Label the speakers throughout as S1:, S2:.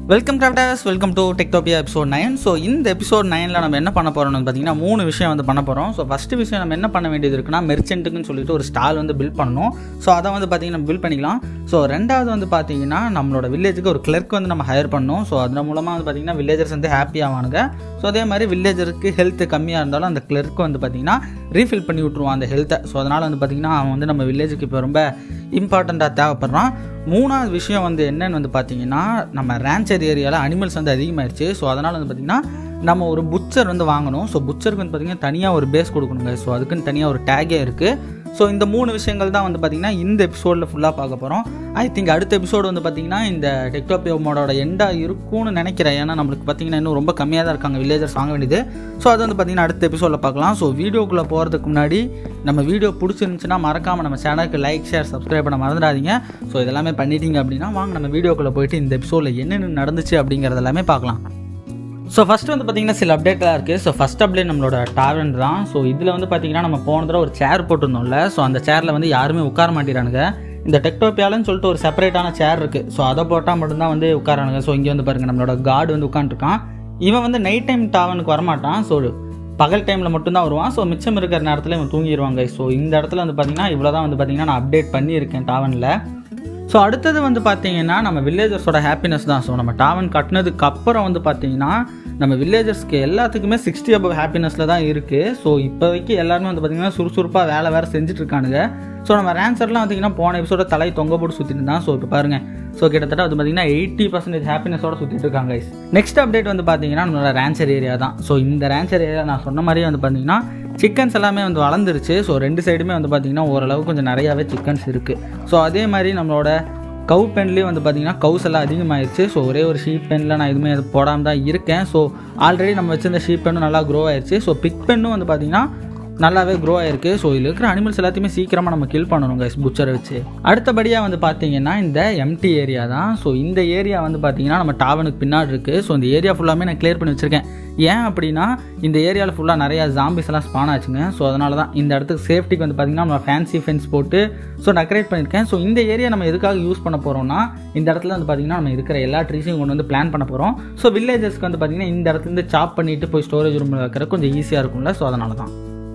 S1: Welcome crafters welcome to Techtopia episode nine so இந்த episode நைனில் நம்ம என்ன பண்ண போகிறோம்னு பார்த்தீங்கன்னா மூணு விஷயம் வந்து பண்ண போகிறோம் ஸோ ஃபஸ்ட்டு விஷயம் நம்ம என்ன பண்ண வேண்டியது இருக்குன்னா மெர்ச்சென்ட்டுக்குன்னு சொல்லிட்டு ஒரு ஸ்டால் வந்து பில்ட் பண்ணணும் ஸோ அதை வந்து பார்த்தீங்கன்னா பில்ட் பண்ணிக்கலாம் ஸோ ரெண்டாவது வந்து பார்த்தீங்கன்னா நம்மளோட வில்லேஜுக்கு ஒரு கிளர்க் வந்து நம்ம ஹையர் பண்ணணும் ஸோ அதன் மூலமாக வந்து பார்த்தீங்கன்னா வில்லேஜர்ஸ் வந்து ஹாப்பி ஆவானுங்க ஸோ அதே மாதிரி வில்லேஜருக்கு ஹெல்த் கம்மியாக இருந்தாலும் அந்த கிளர்க்கு வந்து பார்த்தீங்கன்னா ரீஃபில் பண்ணி விட்ருவான் அந்த ஹெல்த்தை ஸோ அதனால் வந்து பார்த்தீங்கன்னா அவன் வந்து நம்ம வில்லேஜுக்கு இப்போ ரொம்ப இம்பார்ட்டண்ட்டாக தேவைப்படுறான் மூணாவது விஷயம் வந்து என்னன்னு வந்து பார்த்தீங்கன்னா நம்ம ரேஞ்சர் ஏரியாவில் அனிமல்ஸ் வந்து அதிகமாகிடுச்சு ஸோ அதனால் வந்து பார்த்திங்கன்னா நம்ம ஒரு புச்சர் வந்து வாங்கணும் ஸோ புச்சருக்கு வந்து பார்த்திங்கன்னா தனியாக ஒரு பேஸ் கொடுக்கணுங்க ஸோ அதுக்குன்னு தனியாக ஒரு டேகே இருக்குது ஸோ இந்த மூணு விஷயங்கள் தான் வந்து பார்த்திங்கன்னா இந்த எபிசோடில் ஃபுல்லாக பார்க்க போகிறோம் ஐ திங்க் அடுத்த எபிசோடு வந்து பார்த்திங்கன்னா இந்த டெக்டாபியோ மோடோட எண்டாக இருக்கும்னு நினைக்கிறேன் ஏன்னா நம்மளுக்கு பார்த்திங்கன்னா இன்னும் ரொம்ப கம்மியாக தான் இருக்காங்க வில்லேஜர்ஸ் வாங்க வேண்டியது ஸோ அது வந்து பார்த்திங்கன்னா அடுத்த எபிசோடில் பார்க்கலாம் ஸோ வீடியோக்குள்ளே போகிறதுக்கு முன்னாடி நம்ம வீடியோ பிடிச்சிருந்துச்சுன்னா மறக்காமல் நம்ம சேனலுக்கு லைக் ஷேர் சப்ஸ்கிரைப் பண்ண மறந்துடாதீங்க ஸோ இதெல்லாமே பண்ணிட்டீங்க அப்படின்னா வாங்க நம்ம வீடியோக்குள்ளே போயிட்டு இந்த எபிசோடில் என்னென்ன நடந்துச்சு அப்படிங்கிறது எல்லாமே பார்க்கலாம் ஸோ ஃபஸ்ட்டு வந்து பார்த்தீங்கன்னா சில அப்டேட்லாம் இருக்குது ஸோ ஃபஸ்ட் அப்டேட் நம்மளோட டாவன் தான் ஸோ இதில் வந்து பார்த்தீங்கன்னா நம்ம போன தடவை ஒரு சேர் போட்டிருந்தோம்ல ஸோ அந்த சேரில் வந்து யாருமே உட்கார மாட்டேறானுங்க இந்த டெக்டோப்பியாலன்னு சொல்லிட்டு ஒரு செப்பரேட்டான சேர் இருக்குது ஸோ அதை போட்டால் மட்டும்தான் வந்து உட்காரானுங்க ஸோ இங்கே வந்து பாருங்கள் நம்மளோட கார்டு வந்து உட்காந்துருக்கான் இவன் வந்து நைட் டைம் டாவனுக்கு வரமாட்டான் ஸோ பகல் டைமில் மட்டும்தான் வருவான் ஸோ மிச்சம் இருக்கிற நேரத்தில் இவன் தூங்கிடுவாங்க ஸோ இந்த இடத்துல வந்து பார்த்தீங்கன்னா இவ்வளோ தான் வந்து பார்த்தீங்கன்னா நான் அப்டேட் பண்ணியிருக்கேன் டாவனில் ஸோ அடுத்தது வந்து பார்த்தீங்கன்னா நம்ம வில்லேஜர்ஸோட ஹாப்பினஸ் தான் ஸோ நம்ம டாவன் கட்டினதுக்கு அப்புறம் வந்து பார்த்தீங்கன்னா நம்ம வில்லேஜர்ஸ்க்கு எல்லாத்துக்குமே சிக்ஸ்டி அபவ் ஹாப்பினஸில் தான் இருக்குது ஸோ இப்போதைக்கு எல்லாருமே வந்து பார்த்திங்கன்னா சுறுசுறுப்பாக வேலை வேறு செஞ்சுட்டு இருக்கானுங்க ஸோ நம்ம ரேன்சர்லாம் பார்த்தீங்கன்னா போன எபிசோட தலை தொங்க போட்டு சுற்றிட்டு இருந்தான் ஸோ இப்போ பாருங்கள் ஸோ கிட்டத்தட்ட வந்து பார்த்தீங்கன்னா எயிட்டி பர்சன்டேஜ் ஹாப்பினஸோட சுற்றிட்டு இருக்காங்க guys. நெக்ஸ்ட் அப்டேட் வந்து பார்த்தீங்கன்னா நம்மளோட ரேன்சர் ஏரியா தான் ஸோ இந்த ரேன்சர் ஏரியா நான் சொன்ன மாதிரியே வந்து பார்த்தீங்கன்னா சிக்கன்ஸ் எல்லாமே வந்து வளர்ந்துருச்சு ஸோ ரெண்டு சைடுமே வந்து பார்த்தீங்கன்னா ஓரளவு கொஞ்சம் நிறையாவே சிக்கன்ஸ் இருக்குது ஸோ அதே மாதிரி நம்மளோட கவு பென்லேயும் வந்து பார்த்தீங்கன்னா கவுஸ் எல்லாம் அதிகமாகிடுச்சு ஸோ ஒரே ஒரு ஷீப் பெனில் நான் எதுவுமே அது போடாமல் தான் இருக்கேன் ஸோ ஆல்ரெடி நம்ம வச்சிருந்த ஷீப் பென்னும் நல்லா க்ரோ ஆயிடுச்சு ஸோ பிக் பென்னும் வந்து பார்த்தீங்கன்னா நல்லாவே க்ரோ ஆயிருக்கு ஸோ இதில் இருக்கிற அனிமல்ஸ் எல்லாத்தையுமே சீக்கிரமாக நம்ம கில் பண்ணணும் கைஸ் புச்சரை வச்சு அடுத்தபடியாக வந்து பார்த்தீங்கன்னா இந்த எம்டி ஏரியா தான் ஸோ இந்த ஏரியா வந்து பார்த்தீங்கன்னா நம்ம டாவனுக்கு பின்னாடி இருக்குது ஸோ இந்த ஏரியா ஃபுல்லாமே நான் கிளியர் பண்ணி வச்சுருக்கேன் ஏன் அப்படின்னா இந்த ஏரியாவில் ஃபுல்லாக நிறையா ஜாம்பிஸ் எல்லாம் ஸ்பான் ஆச்சுங்க ஸோ அதனால தான் இந்த இடத்துக்கு சேஃப்டிக்கு வந்து பார்த்திங்கன்னா நம்ம ஃபேன்சி ஃபென்ஸ் போட்டு ஸோ டெக்கரேட் பண்ணியிருக்கேன் ஸோ இந்த ஏரியா நம்ம எதுக்காக யூஸ் பண்ண போகிறோம்னா இந்த இடத்துல வந்து பார்த்திங்கன்னா நம்ம இருக்கிற எல்லா ட்ரீஸையும் கொண்டு வந்து பிளான் பண்ண போகிறோம் ஸோ வில்லேஜஸ்க்கு வந்து பார்த்திங்கன்னா இந்த இடத்துலேருந்து சாப் பண்ணிவிட்டு போய் ஸ்டோரேஜ் ரூமில் வைக்கிற கொஞ்சம் ஈஸியாக இருக்கும்ல ஸோ அதனால தான்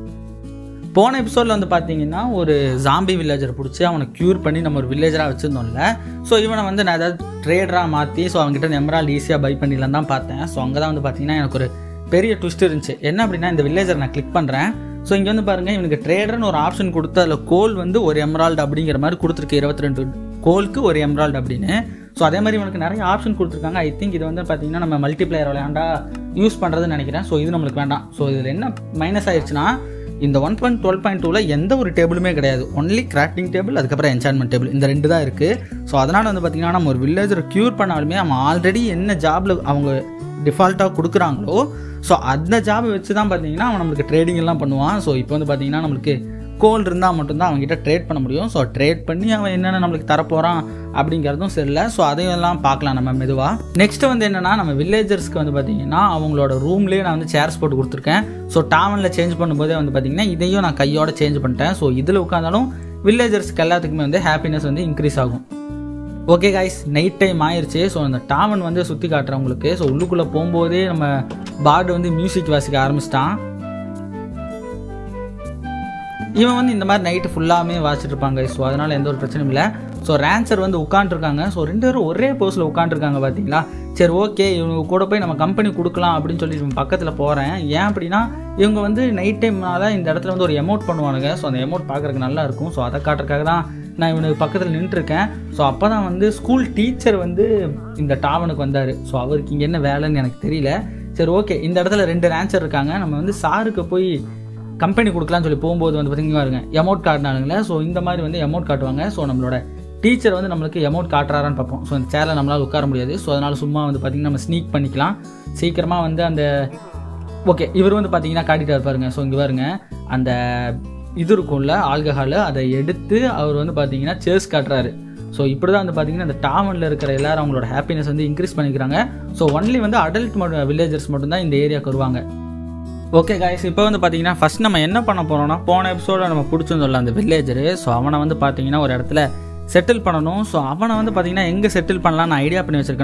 S1: போன எபிசோடில் வந்து பார்த்தீங்கன்னா ஒரு ஜாம்பி வில்லேஜரை பிடிச்சி அவனை க்யூர் பண்ணி நம்ம ஒரு வில்லேஜராக வச்சுருந்தோம்ல ஸோ இவனை வந்து நான் ஏதாவது ட்ரேடராக மாற்றி ஸோ அவங்ககிட்ட எமரால்டு ஈஸியாக பை பண்ணிடலாம் தான் பார்த்தேன் ஸோ அங்கே தான் வந்து பார்த்தீங்கன்னா எனக்கு ஒரு பெரிய ட்விஸ்ட் இருந்துச்சு என்ன அப்படின்னா இந்த வில்லேஜர் நான் கிளிக் பண்ணுறேன் ஸோ இங்கே வந்து பாருங்கள் இவனுக்கு ட்ரேடர்னு ஒரு ஆப்ஷன் கொடுத்து அதில் கோல் வந்து ஒரு எமரால்டு அப்படிங்கிற மாதிரி கொடுத்துருக்கு இருபத்தி ரெண்டு கோலுக்கு ஒரு எமரால்டு அப்படின்னு ஸோ அதே மாதிரி இவனுக்கு நிறைய ஆப்ஷன் கொடுத்துருக்காங்க ஐ திங்க் இது வந்து பார்த்தீங்கன்னா நம்ம மல்டிப்ளேயர் விளையாண்டா யூஸ் பண்ணுறதுன்னு நினைக்கிறேன் ஸோ இது நம்மளுக்கு வேண்டாம் ஸோ இதில் என்ன மைனஸ் ஆயிடுச்சுன்னா இந்த ஒன் பாயிண்ட் டுவெல் பாயிண்ட் டூவில் எந்த ஒரு டேபிளுமே கிடையாது ஒன்லி கிராஃப்டிங் டேபிள் அதுக்கப்புறம் என்சான்மெண்ட் டேபிள் இந்த ரெண்டு தான் இருக்குது ஸோ அதனால் வந்து பார்த்திங்கன்னா நம்ம ஒரு வில்லேஜரை க்யூர் பண்ணாலுமே அவன் ஆல்ரெடி என்ன ஜாபில் அவங்க டிஃபால்ட்டாக கொடுக்குறாங்களோ ஸோ அந்த ஜாபை வச்சு தான் பார்த்தீங்கன்னா அவன் நம்மளுக்கு ட்ரேடிங் எல்லாம் பண்ணுவான் ஸோ இப்போ வந்து பார்த்தீங்கன்னா நம்மளுக்கு கோல் இருந்தால் மட்டும்தான் அவங்ககிட்ட ட்ரேட் பண்ண முடியும் ஸோ ட்ரேட் பண்ணி அவன் என்னென்ன நம்மளுக்கு தரப்போகிறான் அப்படிங்கிறதும் சரியில்ல ஸோ அதையும் எல்லாம் பார்க்கலாம் நம்ம மெதுவாக நெக்ஸ்ட் வந்து என்னென்னா நம்ம வில்லேஜர்ஸ்க்கு வந்து பார்த்தீங்கன்னா அவங்களோட ரூம்லேயே நான் வந்து சேர்ஸ் போட்டு கொடுத்துருக்கேன் ஸோ டாவனில் சேஞ்ச் பண்ணும்போதே வந்து பார்த்தீங்கன்னா இதையும் நான் கையோட சேஞ்ச் பண்ணிட்டேன் ஸோ இதில் உட்காந்தாலும் வில்லேஜர்ஸ்க்கு எல்லாத்துக்குமே வந்து ஹாப்பினஸ் வந்து இன்க்ரீஸ் ஆகும் ஓகே காய்ஸ் நைட் டைம் ஆயிடுச்சு ஸோ அந்த டாவன் வந்து சுற்றி காட்டுறேன் உங்களுக்கு ஸோ உள்ளுக்குள்ளே போகும்போதே நம்ம பாடு வந்து மியூசிக் வாசிக்க ஆரம்பிச்சிட்டான் இவன் வந்து இந்த மாதிரி நைட்டு ஃபுல்லாமே வாசிட்டு இருப்பாங்க ஸோ அதனால் எந்த ஒரு பிரச்சனையும் இல்லை ஸோ ரேன்சர் வந்து உட்காண்ட்ருக்காங்க ஸோ ரெண்டு பேரும் ஒரே போஸில் உட்காண்ட்ருக்காங்க பார்த்தீங்களா சரி ஓகே இவங்க கூட போய் நம்ம கம்பெனி கொடுக்கலாம் அப்படின்னு சொல்லி இவன் பக்கத்தில் போகிறேன் ஏன் அப்படின்னா இவங்க வந்து நைட் டைம்னால இந்த இடத்துல வந்து ஒரு எமௌண்ட் பண்ணுவானுங்க ஸோ அந்த எமௌண்ட் பார்க்குறதுக்கு நல்லா இருக்கும் ஸோ அதை காட்டுறதுக்காக தான் நான் இவனுக்கு பக்கத்தில் நின்றுருக்கேன் ஸோ அப்போ தான் வந்து ஸ்கூல் டீச்சர் வந்து இந்த டாவனுக்கு வந்தார் ஸோ அவருக்கு இங்கே என்ன வேலைன்னு எனக்கு தெரியல சரி ஓகே இந்த இடத்துல ரெண்டு ரேன்சர் இருக்காங்க நம்ம வந்து சாருக்கு போய் கம்பெனி கொடுக்கலாம்னு சொல்லி போகும்போது வந்து பார்த்தீங்கன்னா பாருங்க எமௌண்ட் காட்டினாலுங்களே ஸோ இந்த மாதிரி வந்து எமௌண்ட் காட்டுவாங்க ஸோ நம்மளோட டீச்சர் வந்து நம்மளுக்கு எமௌண்ட் காட்டுறாரான்னு பார்ப்போம் ஸோ இந்த சேரில் நம்மளால் உட்கார முடியாது ஸோ அதனால் சும்மா வந்து பார்த்திங்கன்னா நம்ம ஸ்னீக் பண்ணிக்கலாம் சீக்கிரமாக வந்து அந்த ஓகே இவர் வந்து பார்த்தீங்கன்னா காட்டிட்டு பாருங்க ஸோ இங்கே பாருங்க அந்த இது இருக்கும்ல ஆல்கஹால் அதை எடுத்து அவர் வந்து பார்த்தீங்கன்னா சேர்ஸ் காட்டுறாரு ஸோ இப்படி தான் வந்து பார்த்தீங்கன்னா இந்த டாவனில் இருக்கிற எல்லாரும் அவங்களோட ஹாப்பினஸ் வந்து இன்க்ரீஸ் பண்ணிக்கிறாங்க ஸோ ஒன்லி வந்து அடல்ட் மட்டும் வில்லேஜர்ஸ் மட்டும்தான் இந்த ஏரியாவுக்கு வருவாங்க ஓகே காய்ஸ் இப்போ வந்து பார்த்தீங்கன்னா ஃபஸ்ட் நம்ம என்ன பண்ண போகிறோம்னா போன எபிசோட நம்ம பிடிச்சிருந்தோம்ல அந்த வில்லேஜரு ஸோ அவனை வந்து பார்த்தீங்கன்னா ஒரு இடத்துல செட்டில் பண்ணணும் ஸோ அவனை வந்து பார்த்தீங்கன்னா எங்கே செட்டில் பண்ணலாம்னு ஐடியா பண்ணி வச்சிருக்கேன்னா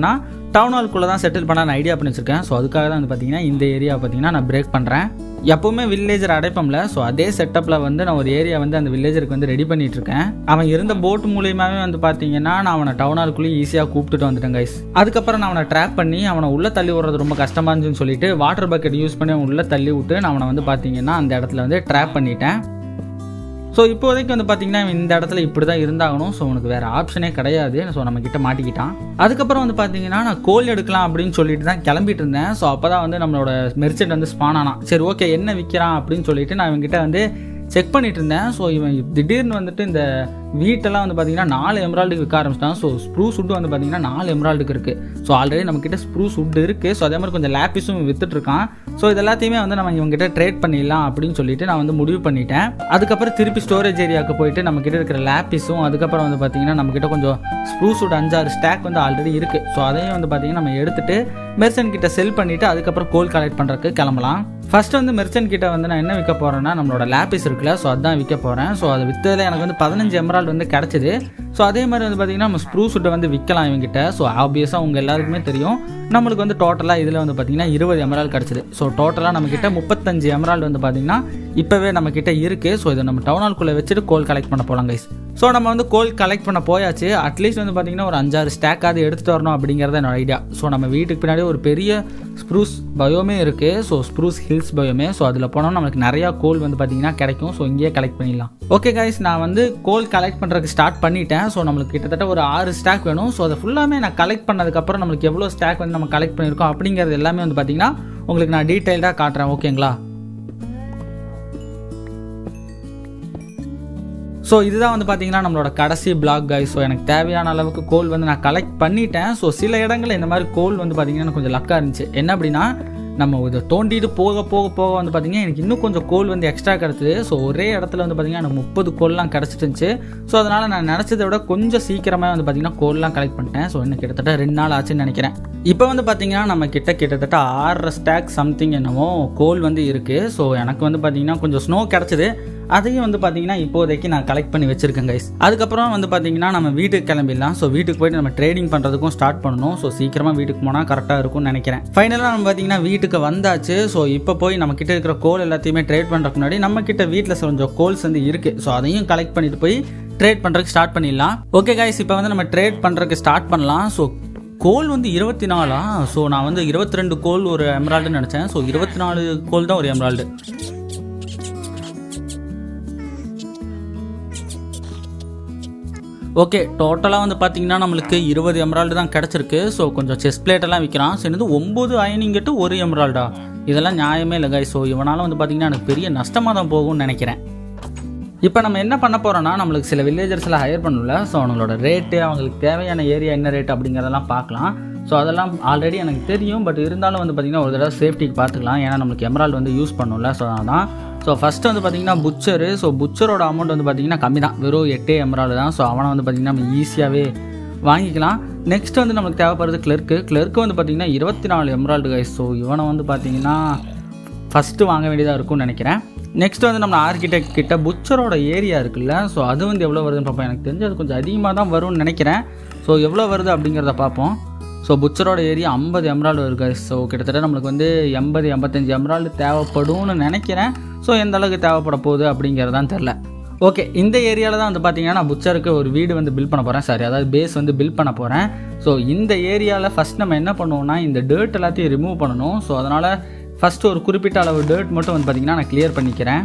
S1: டவுன் ஹால்குள்ளே தான் செட்டில் பண்ண ஐடியா பண்ணி வச்சிருக்கேன் ஸோ அதுக்காக தான் வந்து பார்த்தீங்கன்னா இந்த ஏரியா பார்த்தீங்கன்னா நான் பிரேக் பண்ணுறேன் எப்போவுமே வில்லேஜர் அடைப்போம்ல ஸோ அதே செட்டப்பில் வந்து நான் ஒரு ஏரியா வந்து அந்த வில்லேஜருக்கு வந்து ரெடி பண்ணிட்டு இருக்கேன் அவன் இருந்த போட் மூலியமாகவே வந்து பார்த்தீங்கன்னா நான் அவனை டவுன் ஹால்குள்ளேயே ஈஸியாக கூப்பிட்டுட்டு வந்துட்டேன் கைஸ் அதுக்கப்புறம் நான் அவனை ட்ராப் பண்ணி அவனை உள்ளே தள்ளி விடுறது ரொம்ப கஷ்டமாக இருந்துச்சுன்னு சொல்லிட்டு வாட்டர் பக்கெட் யூஸ் பண்ணி அவன் உள்ளே தள்ளி விட்டு நான் அவனை வந்து பார்த்தீங்கன்னா அந்த இடத்துல வந்து ட்ராப் பண்ணிட்டேன் ஸோ இப்போதைக்கு வந்து பார்த்தீங்கன்னா இவன் இந்த இடத்துல இப்படி தான் இருந்தாகணும் ஸோ உனக்கு வேறு ஆப்ஷனே கிடையாது ஸோ நம்ம கிட்ட மாட்டிக்கிட்டான் அதுக்கப்புறம் வந்து பார்த்தீங்கன்னா நான் கோல் எடுக்கலாம் அப்படின்னு சொல்லிட்டு தான் கிளம்பிட்டு இருந்தேன் ஸோ அப்போ தான் வந்து நம்மளோட மெர்ச்சன்ட் வந்து ஸ்பான் ஆனான் சரி ஓகே என்ன விற்கிறான் அப்படின்னு சொல்லிட்டு நான் இவன்கிட்ட வந்து செக் பண்ணிட்டு இருந்தேன் ஸோ இவன் திடீர்னு வந்துட்டு இந்த வீட்டெல்லாம் வந்து பார்த்தீங்கன்னா நாலு எம்ரால்டுக்கு விற்க ஆரம்பிச்சிட்டான் ஸோ ஸ்ப்ரூஸ் உட்டு வந்து பார்த்தீங்கன்னா நாலு எம்ரால்டுக்கு இருக்குது ஸோ ஆல்ரெடி நம்மக்கிட்ட ஸ்ப்ரூஸ் உட் இருக்குது ஸோ அதே மாதிரி கொஞ்சம் லேப்பிஸும் வித்துட்டு இருக்கான் ஸோ இது எல்லாத்தையுமே வந்து நம்ம இவங்ககிட்ட ட்ரேட் பண்ணிடலாம் அப்படின்னு சொல்லிட்டு நான் வந்து முடிவு பண்ணிட்டேன் அதுக்கப்புறம் திருப்பி ஸ்டோரேஜ் ஏரியாவுக்கு போயிட்டு நம்ம கிட்ட இருக்கிற லேப்பிஸும் அதுக்கப்புறம் வந்து பார்த்தீங்கன்னா நம்மக்கிட்ட கொஞ்சம் ஸ்ப்ரூஸ் உட் அஞ்சாறு ஸ்டாக் வந்து ஆல்ரெடி இருக்குது ஸோ அதையும் வந்து பார்த்தீங்கன்னா நம்ம எடுத்துட்டு மெர்சன் கிட்ட செல் பண்ணிவிட்டு அதுக்கப்புறம் கோல் கலெக்ட் பண்ணுறதுக்கு கிளம்பலாம் ஃபர்ஸ்ட் வந்து மெர்ச்சன் கிட்ட வந்து நான் என்ன விற்க போகிறேன்னா நம்மளோட லேப்பிஸ் இருக்குல்ல ஸோ அதான் விற்க போகிறேன் ஸோ அது விற்றதில் எனக்கு வந்து பதினஞ்சு எமரால்டு வந்து கிடச்சிது ஸோ அதே மாதிரி வந்து பார்த்தீங்கன்னா நம்ம ஸ்ப்ரூ சுட்டை வந்து விற்கலாம் இவங்ககிட்ட ஸோ ஆப்வியஸாக உங்கள் எல்லாருக்குமே தெரியும் நம்மளுக்கு வந்து டோட்டலாக இதில் வந்து பார்த்தீங்கன்னா இருபது எமரால் கிடச்சிது ஸோ டோட்டலாக நம்மக்கிட்ட முப்பத்தஞ்சு எமரால்டு வந்து பார்த்தீங்கன்னா இப்போவே நம்மக்கிட்ட இருக்குது ஸோ இதை நம்ம டவுன் ஹால்குள்ளே வச்சுட்டு கோல் கலெக்ட் பண்ண போகலாம் கைஸ் ஸோ நம்ம வந்து கோல் கலெக்ட் பண்ண போயாச்சு அட்லீஸ்ட் வந்து பார்த்தீங்கன்னா ஒரு அஞ்சாறு ஸ்டாக்காவது எடுத்துகிட்டு வரணும் அப்படிங்கிறத என்னோட ஐடியா ஸோ நம்ம வீட்டுக்கு பின்னாடி ஒரு பெரிய ஸ்ப்ரூஸ் பயோமே இருக்குது ஸோ ஸ்ப்ரூஸ் ஹில்ஸ் பயோமே ஸோ அதில் போனால் நம்மளுக்கு நிறையா கோல் வந்து பார்த்தீங்கன்னா கிடைக்கும் ஸோ இங்கேயே கலெக்ட் பண்ணிடலாம் ஓகே கைஸ் நான் வந்து கோல் கலெக்ட் பண்ணுறதுக்கு ஸ்டார்ட் பண்ணிட்டேன் ஸோ நம்மளுக்கு கிட்டத்தட்ட ஒரு ஆறு ஸ்டாக் வேணும் ஸோ அதை ஃபுல்லாமே நான் கலெக்ட் பண்ணதுக்கப்புறம் நம்மளுக்கு எவ்வளோ ஸ்டாக் வந்து நம்ம கலெக்ட் பண்ணியிருக்கோம் அப்படிங்கிறது எல்லாமே வந்து பார்த்தீங்கன்னா உங்களுக்கு நான் டீட்டெயில்டாக காட்டுறேன் ஓகேங்களா ஸோ இதுதான் வந்து பார்த்தீங்கன்னா நம்மளோட கடைசி பிளாக் கை ஸோ எனக்கு தேவையான அளவுக்கு கோல் வந்து நான் கலெக்ட் பண்ணிட்டேன் ஸோ சில இடங்களில் இந்த மாதிரி கோல் வந்து பார்த்தீங்கன்னா கொஞ்சம் லக்காக இருந்துச்சு என்ன அப்படின்னா நம்ம இதை தோண்டிட்டு போக போக போக வந்து பார்த்தீங்கன்னா எனக்கு இன்னும் கொஞ்சம் கோல் வந்து எக்ஸ்ட்ரா கிடச்சிது ஸோ ஒரே இடத்துல வந்து பார்த்தீங்கன்னா எனக்கு முப்பது கோல்லாம் கிடச்சிட்டு இருந்துச்சு ஸோ அதனால் நான் நினச்சதை விட கொஞ்சம் சீக்கிரமாக வந்து பார்த்தீங்கன்னா கோல்லாம் கலெக்ட் பண்ணிட்டேன் ஸோ இன்னும் கிட்டத்தட்ட ரெண்டு நாள் ஆச்சுன்னு நினைக்கிறேன் இப்போ வந்து பார்த்தீங்கன்னா நம்ம கிட்ட கிட்டத்தட்ட ஆறரை ஸ்டாக் சம்திங் என்னமோ கோல் வந்து இருக்குது ஸோ எனக்கு வந்து பார்த்தீங்கன்னா கொஞ்சம் ஸ்னோ கிடச்சிது அதையும் வந்து பார்த்தீங்கன்னா இப்போதைக்கு நான் கலெக்ட் பண்ணி வச்சிருக்கேன் கைஸ் அதுக்கப்புறம் வந்து பார்த்தீங்கன்னா நம்ம வீட்டுக்கு கிளம்பிடலாம் ஸோ வீட்டுக்கு போயிட்டு நம்ம ட்ரேடிங் பண்ணுறதுக்கும் ஸ்டார்ட் பண்ணணும் ஸோ சீக்கிரமாக வீட்டுக்கு போனால் கரெக்டாக இருக்கும்னு நினைக்கிறேன் ஃபைனலாக நம்ம பார்த்தீங்கன்னா வீட்டுக்கு வந்தாச்சு ஸோ இப்போ போய் நம்ம கிட்ட இருக்கிற கோல் எல்லாத்தையுமே ட்ரேட் பண்ணுறதுக்கு முன்னாடி நம்ம கிட்ட வீட்டில் கொஞ்சம் கோல்ஸ் வந்து இருக்குது ஸோ அதையும் கலெக்ட் பண்ணிட்டு போய் ட்ரேட் பண்ணுறதுக்கு ஸ்டார்ட் பண்ணிடலாம் ஓகே கைஸ் இப்போ வந்து நம்ம ட்ரேட் பண்ணுறதுக்கு ஸ்டார்ட் பண்ணலாம் ஸோ கோல் வந்து இருபத்தி நாலா ஸோ நான் வந்து இருபத்தி ரெண்டு கோல் ஒரு எம்ராய்டுன்னு நினச்சேன் ஸோ இருபத்தி நாலு கோல் தான் ஒரு எம்ராய்டு ஓகே டோட்டலாக வந்து பார்த்தீங்கன்னா நம்மளுக்கு இருபது எம்ராய்டு தான் கிடச்சிருக்கு ஸோ கொஞ்சம் செஸ் பிளேட்டெல்லாம் விற்கிறான் சரி வந்து ஒம்பது அயனிங்கிட்டு ஒரு எம்ராய்டா இதெல்லாம் நியாயமே இல்லை காய் ஸோ இவனால வந்து பார்த்தீங்கன்னா எனக்கு பெரிய நஷ்டமாக தான் போகும்னு நினைக்கிறேன் இப்போ நம்ம என்ன பண்ண போகிறோம்னா நம்மளுக்கு சில வில்லேஜர்ஸ்லாம் ஹையர் பண்ணல ஸோ அவங்களோட ரேட்டு அவங்களுக்கு தேவையான ஏரியா என்ன ரேட் அப்படிங்கிறதெல்லாம் பார்க்கலாம் ஸோ அதெல்லாம் ஆல்ரெடி எனக்கு தெரியும் பட் இருந்தாலும் வந்து பார்த்திங்கன்னா ஒரு தடவை சேஃப்டிக்கு பார்த்துக்கலாம் ஏன்னா நம்மளுக்கு எமரால்டு வந்து யூஸ் பண்ணணும்ல ஸோ அதான் ஸோ ஃபஸ்ட்டு வந்து பார்த்திங்கன்னா புச்சரு ஸோ புச்சரோட அமௌண்ட் வந்து பார்த்திங்கன்னா கம்மி தான் வெறும் எட்டே எமரால்டு தான் ஸோ அவனை வந்து பார்த்திங்கன்னா நம்ம ஈஸியாகவே வாங்கிக்கலாம் நெக்ஸ்ட் வந்து நமக்கு தேவைப்படுறது கிளர்க்கு கிளர்க்கு வந்து பார்த்திங்கன்னா இருபத்தி நாலு எமரால்டு கைஸ் ஸோ இவனை வந்து பார்த்திங்கன்னா ஃபஸ்ட்டு வாங்க வேண்டியதாக இருக்கும்னு நினைக்கிறேன் நெக்ஸ்ட் வந்து நம்ம ஆர்கிடெக்ட் கிட்ட புச்சரோட ஏரியா இருக்குல்ல ஸோ அது வந்து எவ்வளோ வருதுன்னு பார்ப்போம் எனக்கு தெரிஞ்சு அது கொஞ்சம் அதிகமாக தான் வரும்னு நினைக்கிறேன் ஸோ எவ்வளோ வருது அப்படிங்கிறத பார்ப்போம் ஸோ புச்சரோட ஏரியா ஐம்பது எம்ராய்டு இருக்கு ஸோ கிட்டத்தட்ட நம்மளுக்கு வந்து எண்பது எண்பத்தஞ்சு எம்ராய்டு தேவைப்படும்னு நினைக்கிறேன் ஸோ எந்த அளவுக்கு தேவைப்பட போகுது அப்படிங்கிறதான் தெரில ஓகே இந்த ஏரியாவில் தான் வந்து பார்த்தீங்கன்னா நான் புச்சருக்கு ஒரு வீடு வந்து பில்ட் பண்ண போகிறேன் சாரி அதாவது பேஸ் வந்து பில்ட் பண்ண போகிறேன் ஸோ இந்த ஏரியாவில் ஃபஸ்ட் நம்ம என்ன பண்ணுவோம்னா இந்த டேர்ட் எல்லாத்தையும் ரிமூவ் பண்ணணும் ஸோ அதனால் ஃபஸ்ட்டு ஒரு குறிப்பிட்ட அளவு டேர்ட் மட்டும் வந்து பார்த்திங்கன்னா நான் கிளியர் பண்ணிக்கிறேன்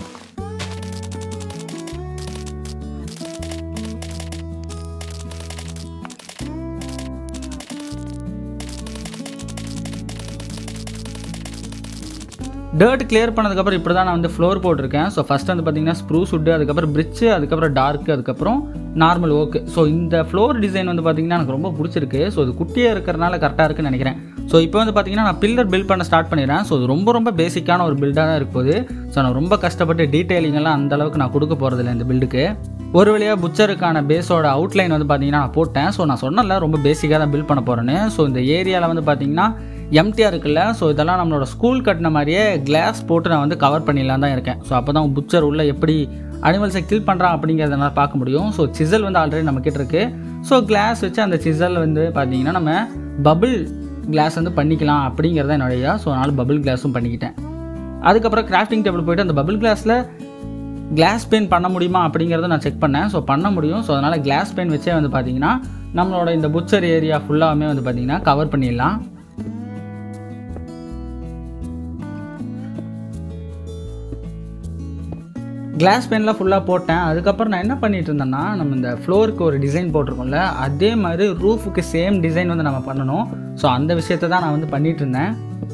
S1: டர்ட் கிளியர் பண்ணதுக்கப்புறம் இப்படி தான் நான் வந்து ஃப்ளோர் போட்டிருக்கேன் ஸோ ஃபஸ்ட் வந்து பார்த்தீங்கன்னா ஸ்ப்ரூஸ் உட்டு அதுக்கப்புறம் பிரிட்ஜு அதுக்கப்புறம் டார்க்கு அதுக்கப்புறம் நார்மல் ஓக்கு ஸோ இந்த ஃப்ளோர் டிசைன் வந்து பார்த்தீங்கன்னா எனக்கு ரொம்ப பிடிச்சிருக்கு ஸோ இது குட்டியாக இருக்கிறனால கரெக்டாக இருக்குன்னு நினைக்கிறேன் ஸோ இப்போ வந்து பார்த்தீங்கன்னா நான் பில்லர் பில்ட் பண்ண ஸ்டார்ட் பண்ணிடுறேன் ஸோ இது ரொம்ப ரொம்ப பேசிக்கான ஒரு பில்டாக தான் இருப்போது ஸோ நான் ரொம்ப கஷ்டப்பட்டு டீட்டெயிலிங் எல்லாம் அந்த அளவுக்கு நான் கொடுக்க போகிறதில்ல இந்த பில்டுக்கு ஒரு வழியாக புச்சருக்கான பேஸோட அவுட்லைன் வந்து பார்த்தீங்கன்னா நான் போட்டேன் ஸோ நான் சொன்னல ரொம்ப பேசிக்காக தான் பில்ட் பண்ண போகிறேன்னு ஸோ இந்த ஏரியாவில் வந்து பார்த்தீங்கன்னா எம்டிஆர் இருக்குல்ல ஸோ இதெல்லாம் நம்மளோட ஸ்கூல் கட்டின மாதிரியே கிளாஸ் போட்டு நான் வந்து கவர் பண்ணிடலாம் தான் இருக்கேன் ஸோ அப்போ தான் புச்சர் உள்ள எப்படி அனிமல்ஸை கில் பண்ணுறான் அப்படிங்கிறத என்னால் பார்க்க முடியும் ஸோ சிசல் வந்து ஆல்ரெடி நம்ம கிட்ட இருக்கு ஸோ கிளாஸ் வச்சு அந்த சிசல் வந்து பார்த்தீங்கன்னா நம்ம பபிள் கிளாஸ் வந்து பண்ணிக்கலாம் அப்படிங்கிறத என்னுடைய ஸோ அதனால் பபிள் கிளாஸும் பண்ணிக்கிட்டேன் அதுக்கப்புறம் கிராஃப்டிங் டேபிள் போயிட்டு அந்த பபிள் கிளாஸில் கிளாஸ் பெயிண்ட் பண்ண முடியுமா அப்படிங்கிறத நான் செக் பண்ணேன் ஸோ பண்ண முடியும் ஸோ அதனால் கிளாஸ் பெயிண்ட் வச்சே வந்து பார்த்தீங்கன்னா நம்மளோட இந்த புச்சர் ஏரியா ஃபுல்லாகவே வந்து பார்த்தீங்கன்னா கவர் பண்ணிடலாம் கிளாஸ் பெயின்லாம் ஃபுல்லாக போட்டேன் அதுக்கப்புறம் நான் என்ன பண்ணிட்டு இருந்தேன்னா நம்ம இந்த ஃப்ளோருக்கு ஒரு டிசைன் போட்டிருக்கோம்ல அதே மாதிரி ரூஃபுக்கு சேம் டிசைன் வந்து நம்ம பண்ணணும் ஸோ அந்த விஷயத்தை தான் நான் வந்து பண்ணிட்டு இருந்தேன்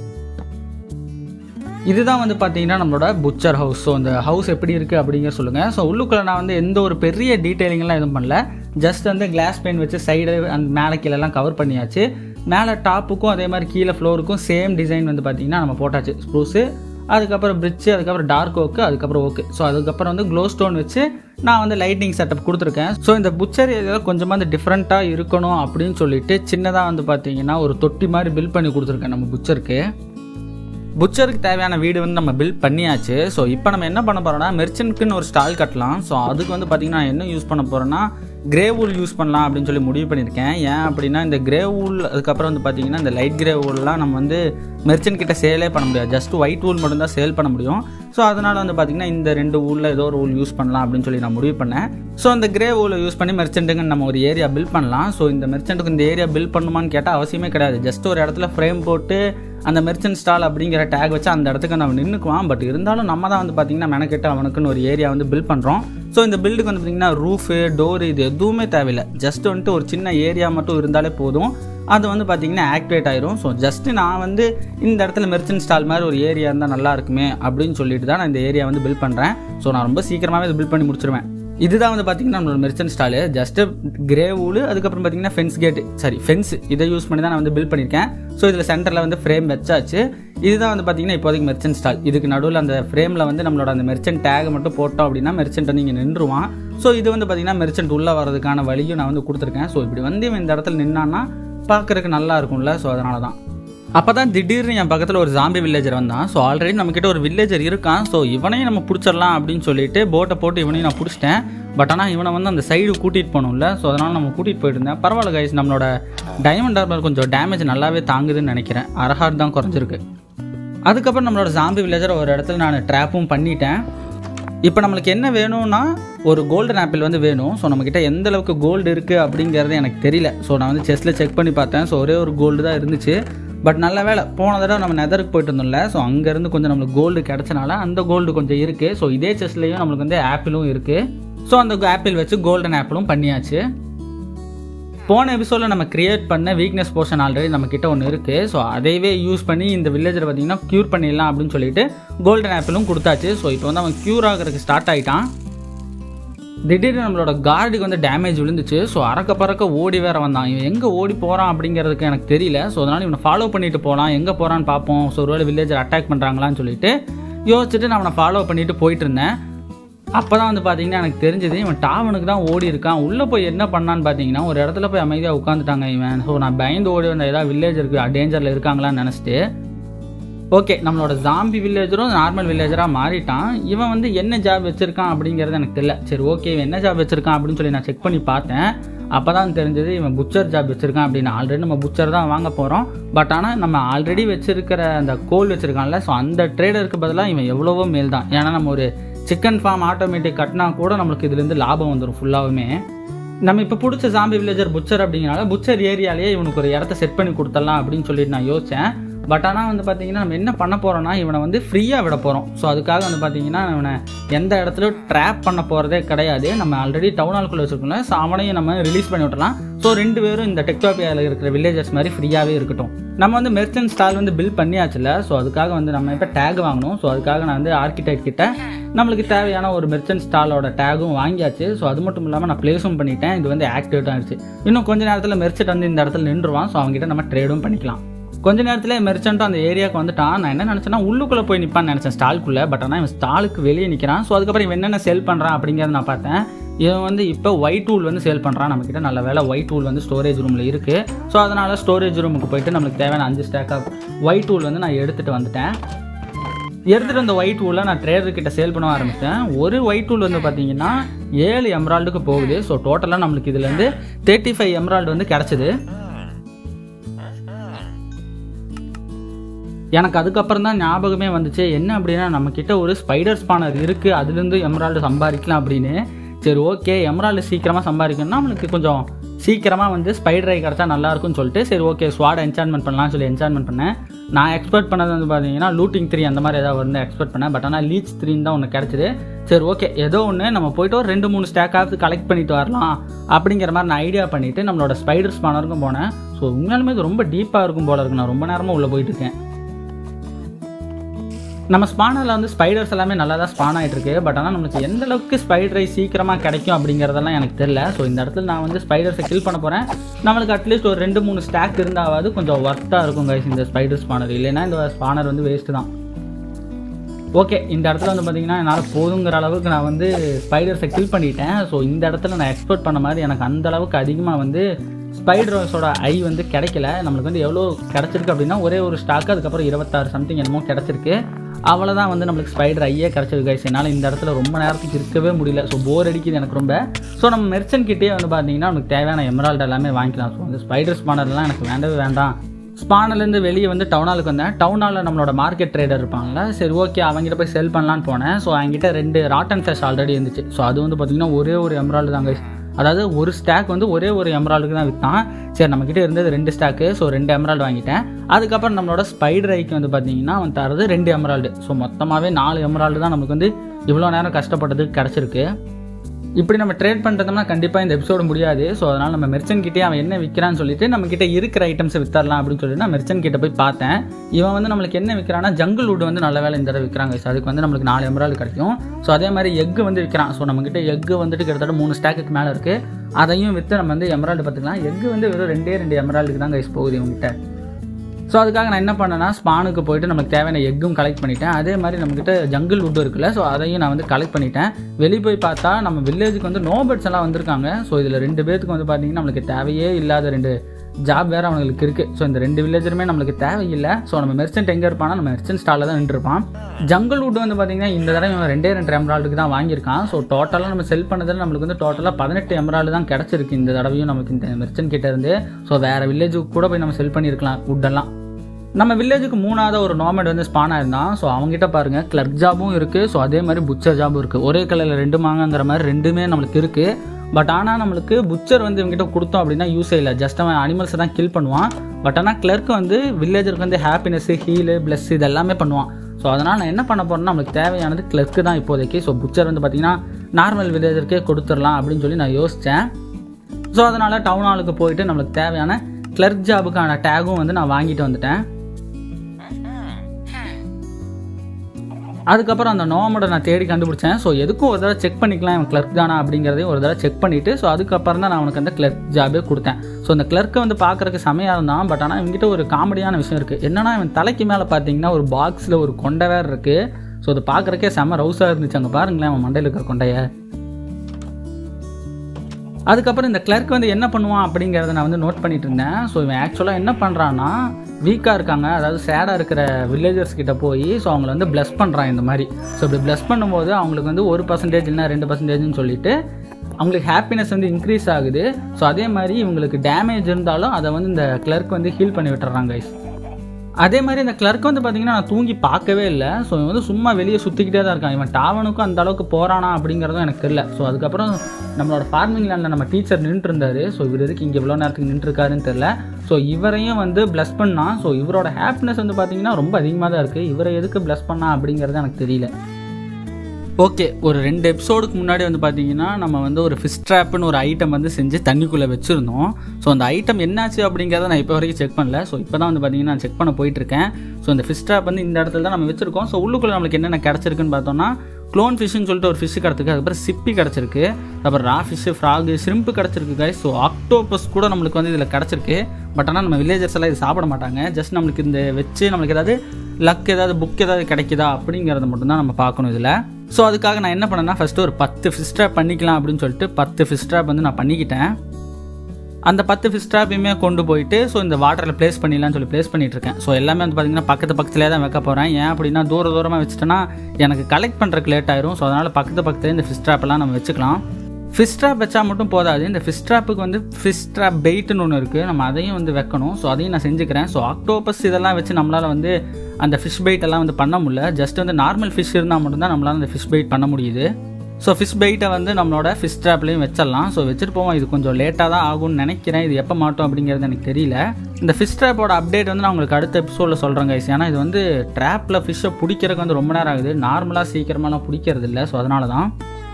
S1: இதுதான் வந்து பார்த்தீங்கன்னா நம்மளோட புச்சர் ஹவுஸ் ஸோ இந்த ஹவுஸ் எப்படி இருக்குது அப்படிங்கிற சொல்லுங்கள் ஸோ உள்ளுக்குள்ளே நான் வந்து எந்த ஒரு பெரிய டீட்டெயிலிங்லாம் எதுவும் பண்ணல ஜஸ்ட் வந்து கிளாஸ் பெயின் வச்சு சைடு அந்த மேலே கீழெல்லாம் கவர் பண்ணியாச்சு மேலே டாப்புக்கும் அதே மாதிரி கீழே ஃப்ளோருக்கும் சேம் டிசைன் வந்து பார்த்தீங்கன்னா நம்ம போட்டாச்சு ஸ்ப்ரூஸு அதுக்கப்புறம் பிரிட்ஜு அதுக்கப்புறம் டார்க் ஓக்கு அதுக்கப்புறம் ஓக்கு ஸோ அதுக்கப்புறம் வந்து க்ளோ ஸ்டோன் வச்சு நான் வந்து லைட்டிங் செட்டப் கொடுத்துருக்கேன் ஸோ இந்த புச்சர் ஏரியாவில் கொஞ்சமாக வந்து டிஃப்ரெண்ட்டாக இருக்கணும் அப்படின்னு சொல்லிட்டு சின்னதாக வந்து பார்த்தீங்கன்னா ஒரு தொட்டி மாதிரி பில்ட் பண்ணி கொடுத்துருக்கேன் நம்ம புச்சருக்கு புச்சருக்கு தேவையான வீடு வந்து நம்ம பில்ட் பண்ணியாச்சு ஸோ இப்போ நம்ம என்ன பண்ண போகிறோம்னா மெர்ச்சன்ட்க்குன்னு ஒரு ஸ்டால் கட்டலாம் ஸோ அதுக்கு வந்து பார்த்திங்கன்னா நான் என்ன யூஸ் பண்ண போகிறேன்னா கிரே வூல் யூஸ் பண்ணலாம் அப்படின்னு சொல்லி முடிவு பண்ணியிருக்கேன் ஏன் அப்படின்னா இந்த கிரே வூல் அதுக்கப்புறம் வந்து பார்த்திங்கன்னா இந்த லைட் கிரே வூல்லாம் நம்ம வந்து மெர்ச்சன்ட் கிட்ட சேலே பண்ண முடியாது ஜஸ்ட் ஒயிட் வூல் மட்டும் தான் சேல் பண்ண முடியும் ஸோ அதனால் வந்து பார்த்திங்கன்னா இந்த ரெண்டு வூலில் ஏதோ ஒரு வூல் யூஸ் பண்ணலாம் அப்படின்னு சொல்லி நான் முடிவு பண்ணேன் ஸோ அந்த கிரே வூலை யூஸ் பண்ணி மெர்ச்சன்ட்டுக்கு நம்ம ஒரு ஏரியா பில்ட் பண்ணலாம் ஸோ இந்த மெர்ச்சன்ட்டுக்கு இந்த ஏரியா பில்ட் பண்ணுமான்னு கேட்டால் அவசியமே கிடையாது ஜஸ்ட் ஒரு இடத்துல ஃப்ரேம் போட்டு அந்த மெர்ச்சன்ட் ஸ்டால் அப்படிங்கிற டேக் வச்சு அந்த இடத்துக்கு நம்ம நின்றுக்குவான் பட் இருந்தாலும் நம்ம தான் வந்து பார்த்திங்கன்னா மெனக்கெட்டு அவனுக்குன்னு ஒரு ஏரியா வந்து பில்ட் பண்ணுறோம் ஸோ இந்த பில்டுக்கு வந்து பார்த்திங்கன்னா ரூஃபு டோர் இது எதுவுமே தேவையில்லை ஜஸ்ட் வந்துட்டு ஒரு சின்ன ஏரியா மட்டும் இருந்தாலே போதும் அது வந்து பார்த்திங்கன்னா ஆக்டிவேட் ஆயிரும் ஸோ ஜஸ்ட்டு நான் வந்து இந்த இடத்துல மெர்ச்சன்ட் ஸ்டால் மாதிரி ஒரு ஏரியா இருந்தால் நல்லா இருக்குமே அப்படின்னு சொல்லிட்டு தான் நான் இந்த ஏரியா வந்து பில்ட் பண்ணுறேன் ஸோ நான் ரொம்ப சீக்கிரமாகவே இதை பில்ட் பண்ணி முடிச்சிருவேன் இதுதான் வந்து பார்த்தீங்கன்னா நம்மளோட merchant stall just grey wool அதுக்கப்புறம் பார்த்தீங்கன்னா ஃபென்ஸ் கேட் சாரி ஃபென்ஸ் இதை யூஸ் பண்ணி தான் நான் வந்து பில்ட் பண்ணியிருக்கேன் ஸோ இதில் சென்டரில் வந்து ஃப்ரேம் வச்சாச்சு இதுதான் வந்து பார்த்தீங்கன்னா இப்போதைக்கு மெர்ச்சன்ட் ஸ்டால் இதுக்கு நடுவில் அந்த ஃப்ரேமில் வந்து நம்மளோட அந்த மெர்ச்சன்ட் டேக் மட்டும் போட்டோம் அப்படின்னா மெர்ச்சன்ட் வந்து இங்கே நின்றுவான் ஸோ இது வந்து பார்த்தீங்கன்னா மெர்ச்சன்ட் உள்ளே வரதுக்கான வழியும் நான் வந்து கொடுத்துருக்கேன் ஸோ இப்படி வந்து இவன் இந்த இடத்துல நின்னான்னா பார்க்குறதுக்கு நல்லா இருக்கும்ல ஸோ அதனால தான் அப்போ தான் திடீர்னு என் பக்கத்தில் ஒரு ஜாம்பி வில்லேஜர் வந்தான் ஸோ ஆல்ரெடி நம்மக்கிட்ட ஒரு வில்லேஜர் இருக்கான் ஸோ இவனையும் நம்ம பிடிச்சிடலாம் அப்படின்னு சொல்லிட்டு போட்டை போட்டு இவனையும் நான் பிடிச்சிட்டேன் பட் ஆனால் இவனை வந்து அந்த சைடு கூட்டிகிட்டு போகணும்ல ஸோ அதனால் நம்ம கூட்டிகிட்டு போயிட்டு இருந்தேன் பரவாயில்ல கைஸ் நம்மளோட டைமண்ட் ஆர்மர் கொஞ்சம் டேமேஜ் நல்லாவே தாங்குதுன்னு நினைக்கிறேன் அரஹார்ட் தான் குறைஞ்சிருக்கு அதுக்கப்புறம் நம்மளோட ஜாம்பி வில்லேஜர் ஒரு இடத்துல நான் ட்ராப்பும் பண்ணிட்டேன் இப்போ நம்மளுக்கு என்ன வேணும்னா ஒரு கோல்டன் ஆப்பிள் வந்து வேணும் ஸோ நம்மக்கிட்ட எந்த அளவுக்கு கோல்டு இருக்குது அப்படிங்கிறது எனக்கு தெரியல ஸோ நான் வந்து செஸ்ட்டில் செக் பண்ணி பார்த்தேன் ஸோ ஒரே ஒரு கோல்டு தான் இருந்துச்சு பட் நல்ல வேலை போன தடவை நம்ம நெதருக்கு போயிட்டு இருந்தோம்ல ஸோ அங்கேருந்து கொஞ்சம் நம்மளுக்கு கோல்டு கிடச்சனால அந்த கோல்டு கொஞ்சம் இருக்குது ஸோ இதே செஸ்ட்லேயும் நம்மளுக்கு வந்து ஆப்பிளும் இருக்குது ஸோ அந்த ஆப்பிள் வச்சு கோல்டன் ஆப்பிளும் பண்ணியாச்சு போன எபிசோடில் நம்ம கிரியேட் பண்ண வீக்னஸ் போர்ஷன் ஆல்ரெடி நம்ம கிட்ட ஒன்று இருக்குது ஸோ அதையவே யூஸ் பண்ணி இந்த வில்லேஜரை பார்த்தீங்கன்னா க்யூர் பண்ணிடலாம் அப்படின்னு சொல்லிட்டு கோல்டன் ஆப்பிளும் கொடுத்தாச்சு ஸோ இப்போ வந்து அவன் க்யூர் ஆகிறதுக்கு ஸ்டார்ட் ஆகிட்டான் திடீர்னு நம்மளோட கார்டுக்கு வந்து டேமேஜ் விழுந்துச்சு ஸோ அறக்க பறக்க ஓடி வேற வந்தான் இவன் எங்கே ஓடி போகிறான் அப்படிங்கிறதுக்கு எனக்கு தெரியல ஸோ அதனால் இவனை ஃபாலோ பண்ணிட்டு போகலாம் எங்கே போகிறான்னு பார்ப்போம் ஸோ ஒருவேளை வில்லேஜர் அட்டாக் பண்ணுறாங்களான்னு சொல்லிட்டு யோசிச்சுட்டு நான் அவனை ஃபாலோ பண்ணிட்டு போயிட்டு இருந்தேன் அப்போ தான் வந்து பார்த்தீங்கன்னா எனக்கு தெரிஞ்சது இவன் டாவனுக்கு தான் ஓடி இருக்கான் உள்ளே போய் என்ன பண்ணான்னு பார்த்தீங்கன்னா ஒரு இடத்துல போய் அமைதியாக உட்காந்துட்டாங்க இவன் ஸோ நான் பயந்து ஓடி வந்த ஏதாவது வில்லேஜ் இருக்கு டேஞ்சரில் இருக்காங்களான்னு நினச்சிட்டு ஓகே நம்மளோட ஜாம்பி வில்லேஜரும் நார்மல் வில்லேஜராக மாறிட்டான் இவன் வந்து என்ன ஜாப் வச்சுருக்கான் அப்படிங்கிறது எனக்கு தெரியல சரி ஓகே இவன் என்ன ஜாப் வச்சுருக்கான் அப்படின்னு சொல்லி நான் செக் பண்ணி பார்த்தேன் அப்போ தான் தெரிஞ்சது இவன் புச்சர் ஜாப் வச்சுருக்கான் அப்படின்னு ஆல்ரெடி நம்ம புச்சர் தான் வாங்க போகிறோம் பட் ஆனால் நம்ம ஆல்ரெடி வச்சுருக்கிற அந்த கோல் வச்சுருக்கான்ல ஸோ அந்த ட்ரேடருக்கு பதிலாக இவன் எவ்வளவோ மேல் தான் ஏன்னா நம்ம ஒரு சிக்கன் ஃபார்ம் ஆட்டோமேட்டிக் கட்டினா கூட நம்மளுக்கு இதுலேருந்து லாபம் வந்துடும் ஃபுல்லாகவுமே நம்ம இப்போ பிடிச்ச ஜாம்பி வில்லேஜர் புச்சர் அப்படிங்கிறனால புச்சர் ஏரியாலேயே இவனுக்கு ஒரு இடத்த செட் பண்ணி கொடுத்துடலாம் அப்படின்னு சொல்லிட்டு நான் யோசித்தேன் பட் ஆனால் வந்து பார்த்தீங்கன்னா நம்ம என்ன பண்ண போகிறோம்னா இவனை வந்து ஃப்ரீயாக விட போகிறோம் ஸோ அதுக்காக வந்து பார்த்தீங்கன்னா இவனை எந்த இடத்துல ட்ராப் பண்ண போகிறதே கிடையாது நம்ம ஆல்ரெடி டவுன் ஹால்குள்ளே வச்சுருக்கோம்ல ஸோ அவனையும் நம்ம ரிலீஸ் பண்ணி விட்டுலாம் ஸோ ரெண்டு பேரும் இந்த டெக்டாபியாவில் இருக்கிற வில்லேஜஸ் மாதிரி ஃப்ரீயாகவே இருக்கட்டும் நம்ம வந்து மெர்ச்சன்ட் ஸ்டால் வந்து பில் பண்ணியாச்சுல ஸோ அதுக்காக வந்து நம்ம இப்போ டேக் வாங்கணும் ஸோ அதுக்காக நான் வந்து ஆர்கிடெக்ட் கிட்ட நம்மளுக்கு தேவையான ஒரு மெர்ச்சன்ட் ஸ்டாலோட டேகும் வாங்கியாச்சு ஸோ அது மட்டும் இல்லாமல் நான் ப்ளேஸும் பண்ணிட்டேன் இது வந்து ஆக்டிவேட் ஆகிடுச்சு இன்னும் கொஞ்ச நேரத்தில் மெர்ச்சன்ட் வந்து இந்த இடத்துல நின்றுவான் ஸோ அவங்ககிட்ட நம்ம ட்ரேடும் பண்ணிக்கலாம் கொஞ்ச நேரத்தில் மெர்ச்சன்ட்டும் அந்த ஏரியாவுக்கு வந்துட்டான் நான் என்ன நினச்சேன்னா உள்ளுக்குள்ளே போய் நிற்பான்னு நினச்சேன் ஸ்டால்குள்ளே பட் ஆனால் இவன் ஸ்டாலுக்கு வெளியே நிற்கிறான் ஸோ அதுக்கப்புறம் இவன் என்னென்ன செல் பண்ணுறான் அப்படிங்கிறத நான் பார்த்தேன் இவன் வந்து இப்போ ஒயிட் டூல் வந்து சேல் பண்ணுறான் நம்மக்கிட்ட நல்ல வேலை ஒயிட் டூல் வந்து ஸ்டோரேஜ் ரூமில் இருக்குது ஸோ அதனால் ஸ்டோரேஜ் ரூமுக்கு போயிட்டு நம்மளுக்கு தேவையான அஞ்சு ஸ்டாக் ஆஃப் ஒயிட் டூல் வந்து நான் எடுத்துகிட்டு வந்துட்டேன் எடுத்துகிட்டு வந்த ஒயிட் வூலை நான் ட்ரேடர் கிட்ட சேல் பண்ண ஆரம்பித்தேன் ஒரு ஒயிட் வூல் வந்து பார்த்தீங்கன்னா ஏழு எம்ரால்டுக்கு போகுது ஸோ டோட்டலாக நம்மளுக்கு இதுலேருந்து தேர்ட்டி ஃபைவ் எம்ரால்டு வந்து கிடச்சிது எனக்கு அதுக்கப்புறம் தான் ஞாபகமே வந்துச்சு என்ன அப்படின்னா நம்மக்கிட்ட ஒரு ஸ்பைடர் ஸ்பானர் இருக்குது அதுலேருந்து எம்ரால்டு சம்பாதிக்கலாம் அப்படின்னு சரி ஓகே எம்ரால்டு சீக்கிரமாக சம்பாதிக்கணும்னா நம்மளுக்கு கொஞ்சம் சீக்கிரமாக வந்து ஸ்பைடர் ஐ கிடச்சா நல்லாயிருக்கும்னு சொல்லிட்டு சரி ஓகே ஸ்வாட் என்சான்மெண்ட் பண்ணலாம்னு சொல்லி என்சான்மெண்ட் பண்ணேன் நான் எக்ஸ்பெக்ட் பண்ணது வந்து பார்த்தீங்கன்னா லூட்டிங் த்ரீ அந்த மாதிரி ஏதாவது வந்து எக்ஸ்பெக்ட் பண்ணேன் பட் ஆனால் லீச் த்ரீன்னு தான் ஒன்று கிடச்சிது சரி ஓகே ஏதோ ஒன்று நம்ம போயிட்டு ஒரு ரெண்டு மூணு ஸ்டாக்காவது கலெக்ட் பண்ணிட்டு வரலாம் அப்படிங்கிற மாதிரி நான் ஐடியா பண்ணிவிட்டு நம்மளோட ஸ்பைடர் ஸ்பானருக்கும் போனேன் ஸோ உண்மையாலுமே இது ரொம்ப டீப்பாக இருக்கும் போல இருக்கு நான் ரொம்ப நேரமாக உள்ளே போயிட்டு இருக்கேன் நம்ம ஸ்பானரில் வந்து ஸ்பைடர்ஸ் எல்லாமே நல்லா தான் ஸ்பான் ஆகிட்டு இருக்கு பட் ஆனால் நமக்கு எந்த அளவுக்கு ஸ்பைடரை சீக்கிரமாக கிடைக்கும் அப்படிங்கிறதெல்லாம் எனக்கு தெரியல ஸோ இந்த இடத்துல நான் வந்து ஸ்பைடர்ஸை கில் பண்ண போகிறேன் நம்மளுக்கு அட்லீஸ்ட் ஒரு ரெண்டு மூணு ஸ்டாக் இருந்தாவது கொஞ்சம் ஒர்த்தாக இருக்கும் guys இந்த ஸ்பைடர் ஸ்பானர் இல்லைன்னா இந்த ஸ்பானர் வந்து வேஸ்ட்டு தான் ஓகே இந்த இடத்துல வந்து பார்த்தீங்கன்னா என்னால் போதுங்கிற அளவுக்கு நான் வந்து ஸ்பைடர்ஸை கில் பண்ணிட்டேன் ஸோ இந்த இடத்துல நான் எக்ஸ்பெக்ட் பண்ண மாதிரி எனக்கு அந்த அளவுக்கு அதிகமாக வந்து ஸ்பைடர்ஸோட ஐ வந்து கிடைக்கல நம்மளுக்கு வந்து எவ்வளோ கிடச்சிருக்கு அப்படின்னா ஒரே ஒரு ஸ்டாக் அதுக்கப்புறம் இருபத்தாறு சம்திங் என்னமோ கிடச்சிருக்கு அவ்வளோதான் வந்து நம்மளுக்கு ஸ்பைடர் ஐயே கிடச்சிருக்கு கைஸ் என்னால் இந்த இடத்துல ரொம்ப நேரத்துக்கு இருக்கவே முடியல ஸோ போர் அடிக்குது எனக்கு ரொம்ப ஸோ நம்ம மெர்ச்சன் கிட்டே வந்து பார்த்தீங்கன்னா நமக்கு தேவையான எமரால்டு எல்லாமே வாங்கிக்கலாம் ஸோ வந்து ஸ்பைடர் ஸ்பானர்லாம் எனக்கு வேண்டவே வேண்டாம் ஸ்பானிலேருந்து வெளியே வந்து டவுன் ஹாலுக்கு வந்தேன் டவுன் ஹாலில் நம்மளோட மார்க்கெட் ட்ரேடர் இருப்பாங்களா சரி ஓகே அவங்ககிட்ட போய் செல் பண்ணலான்னு போனேன் ஸோ அவங்ககிட்ட ரெண்டு ராட்டன் ஃபேஷ் ஆல்ரெடி இருந்துச்சு ஸோ அது வந்து பார்த்திங்கன்னா ஒரே ஒரு எம்ராய்டு தாங்க அதாவது ஒரு ஸ்டாக் வந்து ஒரே ஒரு எம்ராய்டுக்கு தான் விற்றான் சரி நம்மக்கிட்ட இருந்தது ரெண்டு ஸ்டாக்கு ஸோ ரெண்டு எம்ராய்டு வாங்கிட்டேன் அதுக்கப்புறம் நம்மளோட ஸ்பைடர் ஐக்கு வந்து பார்த்தீங்கன்னா அவன் தரது ரெண்டு எம்ராய்டு ஸோ மொத்தமாகவே நாலு எம்ராய்டு தான் நமக்கு வந்து இவ்வளோ நேரம் கஷ்டப்பட்டதுக்கு கிடச்சிருக்கு இப்படி நம்ம ட்ரேட் பண்ணுறதுனா கண்டிப்பாக இந்த எபிசோடு முடியாது ஸோ அதனால் நம்ம மெர்ச்சன் கிட்டே அவன் என்ன விற்கிறான்னு சொல்லிட்டு நம்ம கிட்ட இருக்கிற ஐட்டம்ஸை வித்தரலாம் அப்படின்னு சொல்லிட்டு நான் மெர்ச்சன் கிட்ட போய் பார்த்தேன் இவன் வந்து நம்மளுக்கு என்ன விற்கிறான்னா ஜங்கிள் வுட் வந்து நல்ல வேலை இந்த தடவை விற்கிறாங்க ஸோ அதுக்கு வந்து நம்மளுக்கு நாலு எம்ராய்டு கிடைக்கும் ஸோ அதே மாதிரி எக்கு வந்து விற்கிறான் ஸோ நம்மக்கிட்ட எக்கு வந்துட்டு கிட்டத்தட்ட மூணு ஸ்டாக்குக்கு மேலே இருக்குது அதையும் விற்று நம்ம வந்து எம்ராய்டு பார்த்துக்கலாம் எக்கு வந்து வெறும் ரெண்டே ரெண்டு எம்ராய்டுக்கு தான் கைஸ் போகுது இவங்ககிட்ட ஸோ அதுக்காக நான் என்ன பண்ணேன்னா ஸ்பானுக்கு போயிட்டு நமக்கு தேவையான எக்கும் கலெக்ட் பண்ணிட்டேன் அதே மாதிரி நம்மக்கிட்ட ஜங்கிள் வுட் இருக்குல்ல ஸோ அதையும் நான் வந்து கலெக்ட் பண்ணிட்டேன் வெளியே போய் பார்த்தா நம்ம வில்லேஜுக்கு வந்து நோபர்ட்ஸ் எல்லாம் வந்திருக்காங்க ஸோ இதில் ரெண்டு பேத்துக்கு வந்து பார்த்தீங்கன்னா நம்மளுக்கு தேவையே இல்லாத ரெண்டு ஜாப் வேறு அவங்களுக்கு இருக்குது ஸோ இந்த ரெண்டு வில்லேஜருமே நம்மளுக்கு தேவையில்லை ஸோ நம்ம மெர்ச்சன்ட் எங்கே இருப்பானா நம்ம மெர்ச்சன்ட் ஸ்டாலில் தான் நின்றுருப்பான் ஜங்கிள் வுட் வந்து பார்த்தீங்கன்னா இந்த தடவை இவன் ரெண்டே ரெண்டு எம்ராய்டுக்கு தான் வாங்கியிருக்கான் ஸோ டோட்டலாக நம்ம செல் பண்ணதில் நம்மளுக்கு வந்து டோட்டலாக பதினெட்டு எம்ராய்டு தான் கிடச்சிருக்கு இந்த தடவையும் நமக்கு இந்த மெர்ச்சன்ட் கிட்ட இருந்து ஸோ வேறு வில்லேஜுக்கு கூட போய் நம்ம செல் பண்ணியிருக்கலாம் வுட்டெல்லாம் நம்ம வில்லேஜுக்கு மூணாவது ஒரு நாமெட் வந்து ஸ்பான் ஆயிருந்தான் ஸோ அவங்ககிட்ட பாருங்க கிளர்க் ஜாபும் இருக்குது ஸோ அதே மாதிரி புச்சர் ஜாபும் இருக்குது ஒரே கலரில் ரெண்டு மாங்கங்கிற மாதிரி ரெண்டுமே நம்மளுக்கு இருக்குது பட் ஆனால் நம்மளுக்கு புச்சர் வந்து இவங்ககிட்ட கொடுத்தோம் அப்படின்னா யூஸே இல்லை ஜஸ்ட் அவன் அனிமல்ஸை தான் கில் பண்ணுவான் பட் ஆனால் கிளர்க் வந்து வில்லேஜருக்கு வந்து ஹாப்பினஸ் ஹீலு ப்ளஸ் இது எல்லாமே பண்ணுவான் ஸோ அதனால் நான் என்ன பண்ண போறேன்னா நம்மளுக்கு தேவையானது கிளர்க்கு தான் இப்போதைக்கு ஸோ புச்சர் வந்து பார்த்திங்கன்னா நார்மல் வில்லேஜருக்கே கொடுத்துடலாம் அப்படின்னு சொல்லி நான் யோசித்தேன் ஸோ அதனால் டவுன் ஹாலுக்கு போயிட்டு நம்மளுக்கு தேவையான கிளர்க் ஜாபுக்கான டேகும் வந்து நான் வாங்கிட்டு வந்துட்டேன் அதுக்கப்புறம் அந்த நோமோட நான் தேடி கண்டுபிடிச்சேன் ஸோ எதுக்கும் ஒரு தடவை செக் பண்ணிக்கலாம் இவன் கிளர்க் தானா அப்படிங்கிறதையும் ஒரு தடவை செக் பண்ணிவிட்டு ஸோ அதுக்கப்புறம் தான் நான் அவனுக்கு அந்த கிளர்க் ஜாபே கொடுத்தேன் ஸோ அந்த கிளர்க்கை வந்து பார்க்குறதுக்கு செமையாக இருந்தான் பட் ஆனால் இவங்ககிட்ட ஒரு காமெடியான விஷயம் இருக்குது என்னன்னா இவன் தலைக்கு மேலே பார்த்தீங்கன்னா ஒரு பாக்ஸில் ஒரு கொண்டை வேறு இருக்குது ஸோ அது பார்க்குறக்கே செம ரவுஸாக இருந்துச்சு அங்கே பாருங்களேன் அவன் மண்டையில் இருக்கிற கொண்டையை அதுக்கப்புறம் இந்த கிளர்க் வந்து என்ன பண்ணுவான் அப்படிங்கிறத நான் வந்து நோட் பண்ணிட்டு இருந்தேன் ஸோ இவன் ஆக்சுவலாக என்ன பண்ணுறான்னா வீக்காக இருக்காங்க அதாவது சேடாக இருக்கிற வில்லேஜர்ஸ் கிட்ட போய் ஸோ அவங்கள வந்து ப்ளஸ் பண்ணுறான் இந்த மாதிரி ஸோ இப்படி ப்ளஸ் பண்ணும்போது அவங்களுக்கு வந்து ஒரு பர்சன்டேஜ் இல்லைனா ரெண்டு பர்சன்டேஜ்னு சொல்லிட்டு அவங்களுக்கு ஹாப்பினஸ் வந்து இன்க்ரீஸ் ஆகுது ஸோ அதே மாதிரி இவங்களுக்கு டேமேஜ் இருந்தாலும் அதை வந்து இந்த கிளர்க் வந்து ஹீல் பண்ணி விட்டுறாங்க guys. அதே மாதிரி இந்த கிளர்க் வந்து பார்த்தீங்கன்னா நான் தூங்கி பார்க்கவே இல்லை ஸோ இவன் வந்து சும்மா வெளியே சுற்றிக்கிட்டே தான் இருக்கான் இவன் டாவனுக்கும் அந்த அளவுக்கு போகிறானா அப்படிங்கிறதும் எனக்கு தெரியல ஸோ அதுக்கப்புறம் நம்மளோட ஃபார்மிங் லேண்டில் நம்ம டீச்சர் நின்றுட்டு இருந்தாரு ஸோ இவர் எதுக்கு இங்கே இவ்வளோ நேரத்துக்கு நின்றுருக்காருன்னு தெரில ஸோ இவரையும் வந்து ப்ளஸ் பண்ணான் ஸோ இவரோட ஹாப்பினஸ் வந்து பார்த்தீங்கன்னா ரொம்ப அதிகமாக தான் இருக்குது இவரை எதுக்கு ப்ளஸ் பண்ணா அப்படிங்கிறது எனக்கு தெரியல ஓகே ஒரு ரெண்டு எபிசோடுக்கு முன்னாடி வந்து பார்த்தீங்கன்னா நம்ம வந்து ஒரு ஃபிஷ் ட்ராப்னு ஒரு ஐட்டம் வந்து செஞ்சு தண்ணிக்குள்ளே வச்சுருந்தோம் ஸோ அந்த ஐட்டம் என்னாச்சு அப்படிங்கிறத நான் இப்போ வரைக்கும் செக் பண்ணல ஸோ இப்போ தான் வந்து பார்த்தீங்கன்னா நான் செக் பண்ண போயிட்டுருக்கேன் ஸோ இந்த ஃபிஷ் ட்ராப் வந்து இந்த இடத்துல தான் நம்ம வச்சுருக்கோம் ஸோ உள்ளுக்குள்ளே நம்மளுக்கு என்னென்ன கிடச்சிருக்குன்னு பார்த்தோம்னா க்ளோன் ஃபிஷ்ஷுன்னு சொல்லிட்டு ஒரு ஃபிஷ் கிடச்சிருக்கு அதுக்கப்புறம் சிப்பி கிடச்சிருக்கு அப்புறம் ரா ஃபிஷ்ஷு ஃப்ராகு ஷ்ரிம்ப்பு கிடச்சிருக்கு guys ஸோ ஆக்டோபஸ் கூட நம்மளுக்கு வந்து இதில் கிடச்சிருக்கு பட் ஆனால் நம்ம வில்லேஜர்ஸ் எல்லாம் இது சாப்பிட மாட்டாங்க ஜஸ்ட் நம்மளுக்கு இந்த வச்சு நம்மளுக்கு ஏதாவது லக் ஏதாவது புக் ஏதாவது கிடைக்குதா அப்படிங்கிறத மட்டும்தான் நம்ம பார்க்கணும் இதில் ஸோ அதுக்காக நான் என்ன பண்ணேன்னா ஃபஸ்ட்டு ஒரு பத்து ஃபிஷ் ட்ராப் பண்ணிக்கலாம் அப்படின்னு சொல்லிட்டு பத்து ஃபிஷ் ட்ராப் வந்து நான் பண்ணிக்கிட்டேன் அந்த பத்து ஃபிஷ் ட்ராப்பையுமே கொண்டு போயிட்டு ஸோ இந்த வாட்டரில் ப்ளேஸ் பண்ணிடலாம்னு சொல்லி ப்ளேஸ் பண்ணிட்டு இருக்கேன் ஸோ எல்லாமே வந்து பார்த்தீங்கன்னா பக்கத்து பக்கத்துலேயே தான் வைக்க போகிறேன் ஏன் அப்படின்னா தூர தூரமாக வச்சுட்டேன்னா எனக்கு கலெக்ட் பண்ணுறதுக்கு லேட் ஆயிரும் ஸோ அதனால் பக்கத்து பக்கத்துலேயே இந்த ஃபிஷ் ட்ராப்பெல்லாம் நம்ம வச்சுக்கலாம் ஃபிஷ் ட்ராப் வச்சா மட்டும் போதாது இந்த ஃபிஷ் ட்ராப்புக்கு வந்து ஃபிஷ் ட்ராப் பெயிட்னு ஒன்று இருக்குது நம்ம அதையும் வந்து வைக்கணும் ஸோ அதையும் நான் செஞ்சுக்கிறேன் ஸோ ஆக்டோபஸ் இதெல்லாம் வச்சு நம்மளால் வந்து அந்த ஃபிஷ் பெயிட் எல்லாம் வந்து பண்ண முடியல ஜஸ்ட் வந்து நார்மல் ஃபிஷ் இருந்தால் மட்டும்தான் நம்மளால் அந்த ஃபிஷ் பெயிட் பண்ண முடியுது ஸோ ஃபிஷ் பெயிட்டை வந்து நம்மளோட ஃபிஷ் ட்ராப்லையும் வச்சிடலாம் ஸோ வச்சுட்டு போவோம் இது கொஞ்சம் லேட்டாக தான் ஆகும்னு நினைக்கிறேன் இது எப்போ மாட்டோம் அப்படிங்கிறது எனக்கு தெரியல இந்த ஃபிஷ் ட்ராப்போட அப்டேட் வந்து நான் உங்களுக்கு அடுத்த எபிசோடில் சொல்கிறேன் கைஸ் ஏன்னா இது வந்து ட்ராப்பில் ஃபிஷ்ஷை பிடிக்கிறதுக்கு வந்து ரொம்ப நேரம் ஆகுது நார்மலாக சீக்கிரமாலாம் பிடிக்கிறது இல்லை ஸோ அதனால தான்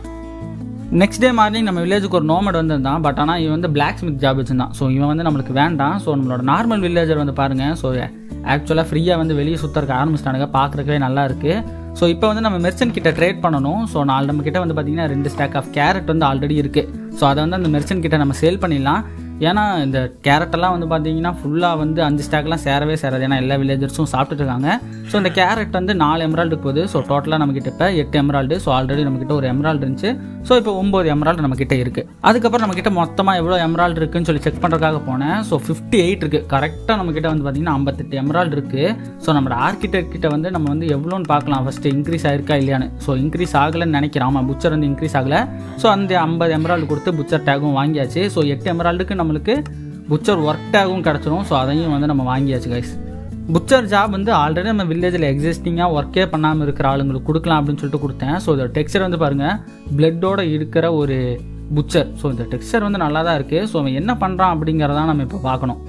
S1: நெக்ஸ்ட் டே மார்னிங் நம்ம வில்லேஜுக்கு ஒரு நோமட் வந்திருந்தான் பட் ஆனால் இவன் வந்து பிளாக் ஸ்மித் ஜாப் வச்சிருந்தான் ஸோ இவன் வந்து நம்மளுக்கு வேண்டாம் ஸோ நம்மளோட நார்மல் வில்லேஜர் வந்து பாருங்கள் ஸோ ஆக்சுவலாக ஃப்ரீயாக வந்து வெளியே சுத்தறக்கு ஆரம்பிச்சிட்டானுங்க பார்க்குறக்கவே நல்லா இருக்குது ஸோ இப்போ வந்து நம்ம மெர்ச்சன்ட் கிட்ட ட்ரேட் பண்ணணும் ஸோ நாலு நம்ம கிட்ட வந்து பார்த்தீங்கன்னா ரெண்டு ஸ்டாக் ஆஃப் கேரட் வந்து ஆல்ரெடி இருக்குது ஸோ அதை வந்து அந்த மெர்ச்சன்ட் கிட்ட நம்ம சேல் பண்ணிடலாம் ஏன்னா இந்த கேரட்டெல்லாம் வந்து பார்த்தீங்கன்னா ஃபுல்லாக வந்து அஞ்சு ஸ்டாக்லாம் சேரவே சேராது ஏன்னா எல்லா வில்லேஜர்ஸும் சாப்பிட்டுட்டு இருக்காங்க ஸோ இந்த கேரட் வந்து நாலு எம்ரால்டுக்கு போகுது ஸோ டோட்டலாக நம்மக்கிட்ட இப்போ எட்டு எம்ரால்டு ஸோ ஆல்ரெடி நம்மக்கிட்ட ஒரு எம்ரால்டு இருந்துச்சு ஸோ இப்போ ஒம்பது எம்ரால்டு நம்மக்கிட்ட இருக்குது அதுக்கப்புறம் நம்மக்கிட்ட மொத்தமாக எவ்வளோ எம்ரால்டு இருக்குன்னு சொல்லி செக் பண்ணுறதுக்காக போனேன் ஸோ ஃபிஃப்டி எயிட் இருக்குது கரெக்டாக நம்மக்கிட்ட வந்து பார்த்தீங்கன்னா ஐம்பத்தெட்டு எம்ரால்டு இருக்குது ஸோ நம்ம ஆர்கிடெக்ட் கிட்ட வந்து நம்ம வந்து எவ்வளோன்னு பார்க்கலாம் ஃபஸ்ட்டு இன்க்ரீஸ் ஆயிருக்கா இல்லையான்னு ஸோ இன்க்ரீஸ் ஆகலைன்னு நினைக்கிறேன் ஆமாம் புச்சர் வந்து இன்க்ரீஸ் ஆகலை ஸோ அந்த ஐம்பது எம்ரால்டு கொடுத்து புச்சர் டேகும் வாங்கியாச்சு ஸோ எட்டு எம்ரால்டுக்கு நம்மளுக்கு புச்சர் ஒர்க் டேகும் கிடச்சிரும் ஸோ அதையும் வந்து நம்ம வாங்கியாச்சு கைஸ் புச்சர் ஜாப் வந்து ஆல்ரெடி நம்ம வில்லேஜில் எக்ஸிஸ்டிங்காக ஒர்க்கே பண்ணாமல் இருக்கிற ஆளுங்களுக்கு கொடுக்கலாம் அப்படின்னு சொல்லிட்டு கொடுத்தேன் ஸோ இதோட டெக்ஸ்சர் வந்து பாருங்கள் பிளட்டோட இருக்கிற ஒரு புச்சர் ஸோ இந்த டெக்ஸ்சர் வந்து நல்லா தான் இருக்குது ஸோ அவன் என்ன பண்ணுறான் அப்படிங்கிறதான் நம்ம இப்போ பார்க்கணும்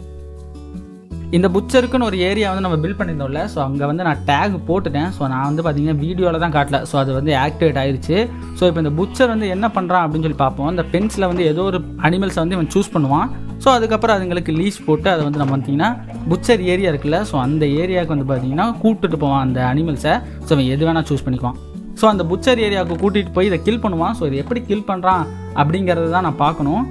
S1: இந்த புச்சருக்குன்னு ஒரு ஏரியா வந்து நம்ம பில்ட் பண்ணியிருந்தோம்ல ஸோ அங்கே வந்து நான் டேக் போட்டுட்டேன் ஸோ நான் வந்து பார்த்தீங்கன்னா வீடியோவில் தான் காட்டல ஸோ அது வந்து ஆக்டிவேட் ஆயிருச்சு ஸோ இப்போ இந்த புச்சர் வந்து என்ன பண்ணுறான் அப்படின்னு சொல்லி பார்ப்போம் இந்த பென்ஸில் வந்து ஏதோ ஒரு அனிமல்ஸை வந்து இவன் சூஸ் பண்ணுவான் ஸோ அதுக்கப்புறம் அதுங்களுக்கு லீஸ் போட்டு அதை வந்து நம்ம பார்த்தீங்கன்னா புச்சர் ஏரியா இருக்குல்ல ஸோ அந்த ஏரியாவுக்கு வந்து பார்த்தீங்கன்னா கூப்பிட்டுட்டு போவான் அந்த அனிமல்ஸை ஸோ அவன் எது வேணால் சூஸ் பண்ணிக்குவான் ஸோ அந்த புச்சர் ஏரியாவுக்கு கூட்டிகிட்டு போய் இதை கில் பண்ணுவான் ஸோ இதை எப்படி கில் பண்ணுறான் அப்படிங்கிறது தான் நான் பார்க்கணும்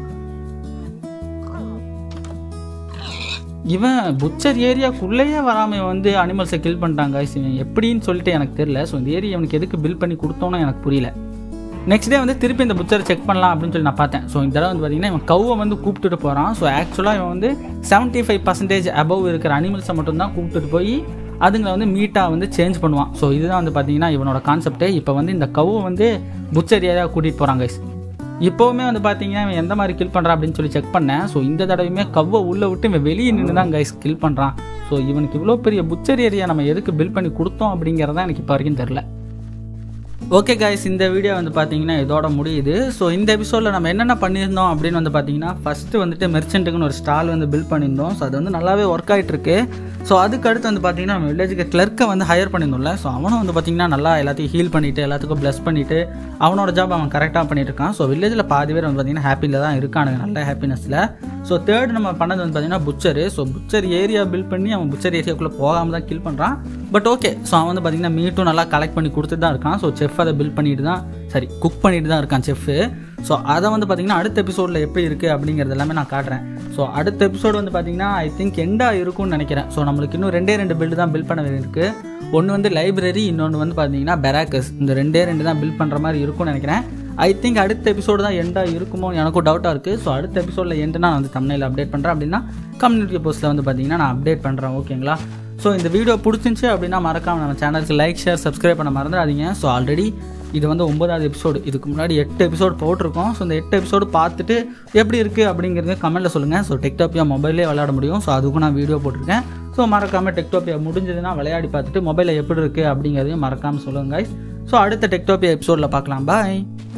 S1: இவன் புச்சர் ஏரியாக்குள்ளேயே வராமல் வந்து அனிமல்ஸை கில் பண்ணிட்டாங்க இவன் எப்படின்னு சொல்லிட்டு எனக்கு தெரியல ஸோ இந்த ஏரியா அவனுக்கு எதுக்கு பில் பண்ணி கொடுத்தோன்னு எனக்கு புரியல நெக்ஸ்ட் டே வந்து திருப்பி இந்த புச்சரை செக் பண்ணலாம் அப்படின்னு சொல்லி நான் பார்த்தேன் ஸோ இந்த தடவை வந்து பார்த்தீங்கன்னா இவன் கவ்வை வந்து கூப்பிட்டுட்டு போகிறான் ஸோ ஆக்சுவலாக இவன் வந்து செவன்ட்டி ஃபைவ் பர்சன்டேஜ் அபவ் இருக்கிற அனிமல்ஸை மட்டும்தான் கூப்பிட்டுட்டு போய் அதுங்களை வந்து மீட்டாக வந்து சேஞ்ச் பண்ணுவான் ஸோ இதுதான் வந்து பார்த்தீங்கன்னா இவனோட கான்செப்ட்டு இப்போ வந்து இந்த கவ்வை வந்து புச்சர் ஏரியா கூட்டிகிட்டு போகிறாங்க இப்போவுமே வந்து பார்த்தீங்கன்னா இவன் எந்த மாதிரி கில் பண்ணுறான் அப்படின்னு சொல்லி செக் பண்ணேன் ஸோ இந்த தடவையுமே கவ்வை உள்ளே விட்டு இவன் வெளியே நின்று தான் கைஸ் கில் பண்ணுறான் ஸோ இவனுக்கு இவ்வளோ பெரிய புச்சர் ஏரியா நம்ம எதுக்கு பில் பண்ணி கொடுத்தோம் அப்படிங்கிறதான் எனக்கு இப்போ வரைக்கும் தெரில ஓகே காய்ஸ் இந்த வீடியோ வந்து பார்த்தீங்கன்னா இதோட முடியுது ஸோ இந்த எபிசோடில் நம்ம என்னென்ன பண்ணியிருந்தோம் அப்படின்னு வந்து பார்த்தீங்கன்னா ஃபஸ்ட்டு வந்துட்டு மெர்ச்சென்ட்டுக்குன்னு ஒரு ஸ்டால் வந்து பில்ட் பண்ணியிருந்தோம் ஸோ அது வந்து நல்லாவே ஒர்க் ஆகிட்டு இருக்கு ஸோ அதுக்கு அடுத்து வந்து பார்த்தீங்கன்னா நம்ம வில்லேஜுக்கு கிளர்க்கை வந்து ஹையர் பண்ணியிருந்தோம்ல ஸோ அவனும் வந்து பார்த்தீங்கன்னா நல்லா எல்லாத்தையும் ஹீல் பண்ணிவிட்டு எல்லாத்துக்கும் ப்ளஸ் பண்ணிவிட்டு அவனோட ஜாப் அவன் கரெக்டாக பண்ணிட்டு இருக்கான் ஸோ வில்லேஜில் பாதி பேர் வந்து பார்த்தீங்கன்னா ஹாப்பியில் தான் இருக்கானுங்க நல்ல ஹாப்பினஸில் ஸோ தேர்ட் நம்ம பண்ணது வந்து பார்த்தீங்கன்னா butcher so butcher area build பண்ணி அவன் புச்சர் ஏரியாக்குள்ளே போகாமல் தான் கில் பண்ணுறான் பட் ஓகே ஸோ அவன் வந்து பார்த்தீங்கன்னா மீட்டும் நல்லா கலெக்ட் பண்ணி கொடுத்துட்டு தான் இருக்கான் ஸோ செஃப் அதை பில்ட் பண்ணிட்டு தான் சரி குக் பண்ணிட்டு தான் இருக்கான் செஃப்பு ஸோ அதை வந்து பார்த்தீங்கன்னா அடுத்த எபிசோடில் எப்படி இருக்குது அப்படிங்கிறது எல்லாமே நான் காட்டுறேன் ஸோ அடுத்த எபிசோடு வந்து பார்த்தீங்கன்னா ஐ திங்க் எண்டாக இருக்கும்னு நினைக்கிறேன் ஸோ நம்மளுக்கு இன்னும் ரெண்டே ரெண்டு பில்டு தான் பில்ட் பண்ண வேண்டியிருக்கு ஒன்று வந்து லைப்ரரி இன்னொன்று வந்து பார்த்தீங்கன்னா பெராக்கஸ் இந்த ரெண்டே ரெண்டு தான் பில்ட் பண்ணுற மாதிரி இருக்கும்னு நினைக்கிறேன் ஐ திங்க் அடுத்த எபிசோடு தான் எண்டாக இருக்குமோ எனக்கும் டவுட்டாக இருக்குது ஸோ அடுத்த எபிசோடில் எண்டு நான் வந்து தமிழில் அப்டேட் பண்ணுறேன் அப்படின்னா கம்யூனிட்டி போஸ்ட்டில் வந்து பார்த்தீங்கன்னா நான் அப்டேட் பண்ணுறேன் ஓகேங்களா ஸோ இந்த வீடியோ பிடிச்சிருந்துச்சி அப்படின்னா மறக்காம நம்ம சேனலுக்கு லைக் ஷேர் சப்ஸ்கிரைப் பண்ண மறந்துடாதீங்க ஸோ ஆல்ரெடி இது வந்து ஒன்பதாவது எபிசோடு இதுக்கு முன்னாடி எட்டு எபிசோடு போட்டிருக்கோம் ஸோ இந்த எட்டு எபிசோடு பார்த்துட்டு எப்படி இருக்குது அப்படிங்கிறது கமெண்ட்டில் சொல்லுங்கள் ஸோ டெக்டாப்பியா மொபைலே விளையாட முடியும் ஸோ அதுக்கும் நான் வீடியோ போட்டிருக்கேன் ஸோ மறக்காமல் டெக்டாப்பியா முடிஞ்சதுன்னா விளையாடி பார்த்துட்டு மொபைலில் எப்படி இருக்குது அப்படிங்கிறதையும் மறக்காமல் சொல்லுங்கள் guys ஸோ அடுத்த டெக்டாப்பியா எபிசோடில் பார்க்கலாம் பாய்